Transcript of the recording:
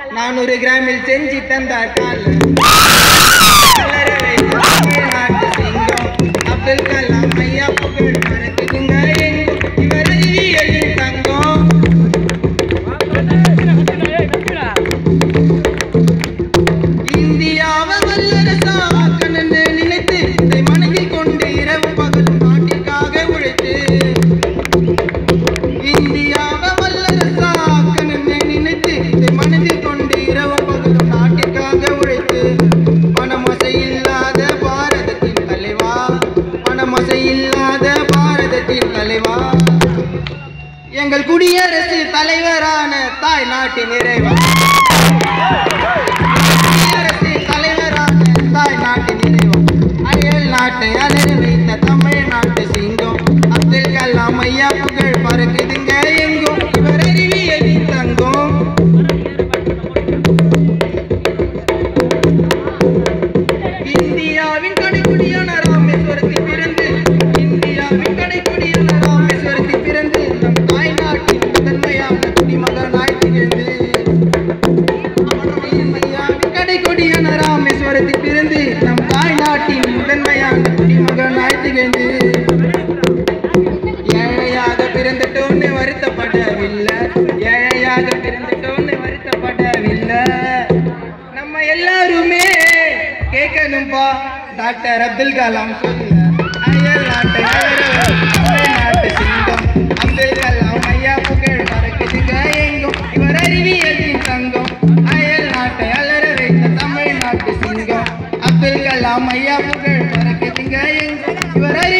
நானூறு கிராமில் செஞ்சு தந்தார் கால் வளர வைத்த தமிழ்நாட்டு சிங்கம் அப்துல் கலாம் ஐயா புகழ் பறக்குதுங்க எங்கும் இவர் அறிவியலின் தங்கம் இந்தியாவை வல்லரசாக்கணும்னு நினைத்து இதை மனதில் கொண்டு இரவு பகல் நாட்டிற்காக உழைத்து இந்தியாவை வல்லரசாக்கணும்னு நினைத்து இதை மனதில் கொண்டு இரவு பகல் நாட்டிற்காக உழைத்து பணமசை இல்லாத பாரதத்தின் தலைவா பணமசை இல்லாத பாரதத்தின் தலைவா எங்கள் குடியரசு தலைவரான தாய் நாட்டின் நிறைவா குடியரசு தலைவரான தாய் நாட்டின் இறைவன் அயல் நாட்டை அலற வைத்த தமிழ்நாட்டு சிங்கம் அப்துல் கலாம் ஐயா புகழ் பறக்குதுங்க எங்கும் இவர் அறிவியலின் தங்கம் இந்தியாவின் கடைக்குடியான ராமேஸ்வரத்தில் பிறந்து இந்தியாவின் கடைக்குடியான ராமேஸ்வரத்தில் பிறந்து நம் தாய் நாட்டின் முதன்மையான குடிமகனாய் திகழ்ந்து கடைக்கொடியான ராமேஸ்வரத்தில் பிறந்து நம் தாய் நாட்டின் முதன்மையான குடிமகனாய் திகழ்ந்து ஏழையாக பிறந்துட்டோன்னு வருத்தப்படவில்லை ஏழையாக பிறந்துட்டோன்னு வருத்தப்படவில்லை நம்ம எல்லாருமே கேட்கணும்பா டாக்டர் அப்துல் கலாம் சொல்ல அயல் நாட்டு நாட்டு சிங்கம் அப்துல் கலாம் ஐயா புகழ் பறக்குதுங்க எங்கும் இவர் அறிவியலின் தங்கம் அயல் நாட்டை அலற வைத்த தமிழ்நாட்டு சிங்கம் அப்துல் கலாம் ஐயா புகழ் பறக்குதுங்க எங்கும் இவர் அறிவியல்